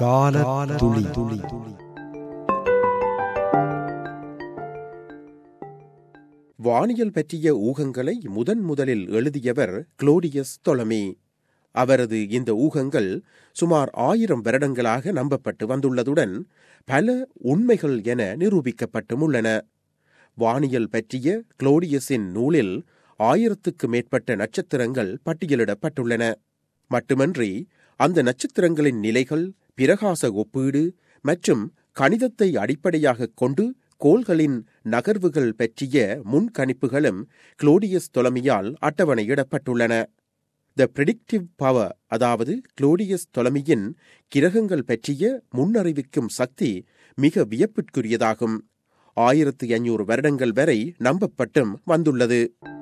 கால துளி துளி வானியல் பற்றிய ஊகங்களை முதன் முதலில் எழுதியவர் குளோடியஸ் தொலமி அவரது இந்த ஊகங்கள் சுமார் ஆயிரம் வருடங்களாக நம்பப்பட்டு வந்துள்ளதுடன் பல உண்மைகள் என நிரூபிக்கப்பட்டும் உள்ளன வானியல் பற்றிய குளோடியஸின் நூலில் ஆயிரத்துக்கு மேற்பட்ட நட்சத்திரங்கள் பட்டியலிடப்பட்டுள்ளன மட்டுமன்றி அந்த நட்சத்திரங்களின் நிலைகள் பிரகாச ஒப்பீடு மற்றும் கணிதத்தை அடிப்படையாகக் கொண்டு கோள்களின் நகர்வுகள் பற்றிய முன்கணிப்புகளும் குளோடியஸ் தொலமியால் அட்டவணையிடப்பட்டுள்ளன த பிரிடிக்டிவ் பவர் அதாவது குளோடியஸ் தொலமியின் கிரகங்கள் பற்றிய முன்னறிவிக்கும் சக்தி மிக வியப்பிற்குரியதாகும் ஆயிரத்து ஐநூறு வருடங்கள் வரை நம்பப்பட்டும் வந்துள்ளது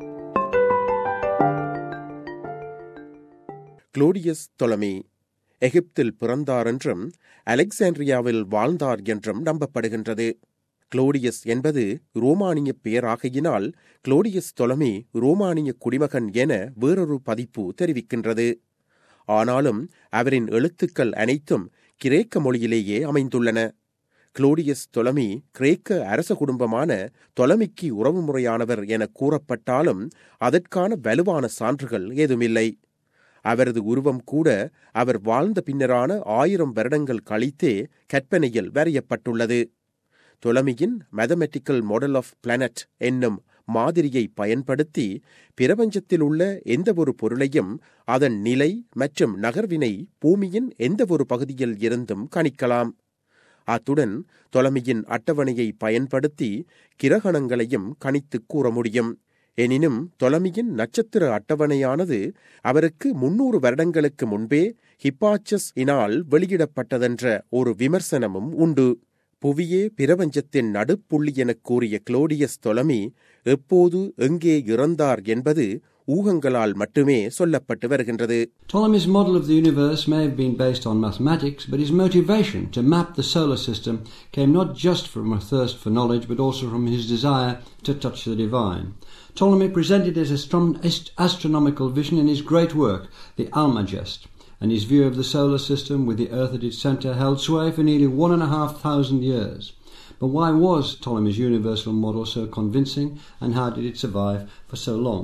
குளோடியஸ் தொலமி எகிப்தில் பிறந்தார் என்றும் அலெக்சாண்ட்ரியாவில் வாழ்ந்தார் என்றும் நம்பப்படுகின்றது குளோடியஸ் என்பது ரோமானிய பெயராகையினால் குளோடியஸ் தொலமி ரோமானிய குடிமகன் என வேறொரு பதிப்பு தெரிவிக்கின்றது ஆனாலும் அவரின் எழுத்துக்கள் அனைத்தும் கிரேக்க மொழியிலேயே அமைந்துள்ளன குளோடியஸ் தொலமி கிரேக்க அரச குடும்பமான தொலமிக்கு உறவுமுறையானவர் என கூறப்பட்டாலும் அதற்கான வலுவான சான்றுகள் ஏதுமில்லை அவரது உருவம் கூட அவர் வாழ்ந்த பின்னரான ஆயிரம் வருடங்கள் கழித்தே கற்பனையில் வரையப்பட்டுள்ளது தொலமியின் மேத்தமெட்டிக்கல் மாடல் ஆஃப் பிளானட் என்னும் மாதிரியை பயன்படுத்தி பிரபஞ்சத்தில் உள்ள எந்தவொரு பொருளையும் அதன் நிலை மற்றும் நகர்வினை பூமியின் எந்தவொரு பகுதியில் இருந்தும் கணிக்கலாம் அத்துடன் தொலமியின் அட்டவணையை பயன்படுத்தி கிரகணங்களையும் கணித்துக் கூற முடியும் எனினும் தொலமியின் நட்சத்திர அட்டவணையானது அவருக்கு முன்னூறு வருடங்களுக்கு முன்பே ஹிப்பாச்சஸ் இனால் வெளியிடப்பட்டதென்ற ஒரு விமர்சனமும் உண்டு புவியே பிரபஞ்சத்தின் நடுப்புள்ளி எனக் கூறிய குளோடியஸ் தொலமி எப்போது எங்கே இறந்தார் என்பது ஊகங்களால் மட்டுமே சொல்லப்பட்டு வருகின்றது Ptolemy's model of the universe may have been based on mathematics, but his motivation to map the solar system came not just from a thirst for knowledge, but also from his desire to touch the divine. Ptolemy presented his astrom- ast- astronomical vision in his great work, the Almagest, and his view of the solar system with the Earth at its centre held sway for nearly one and a half thousand years. But why was Ptolemy's universal model so convincing, and how did it survive for so long?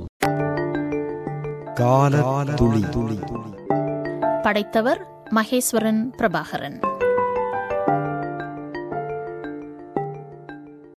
கால துளி துளி படைத்தவர் மகேஸ்வரன் பிரபாகரன்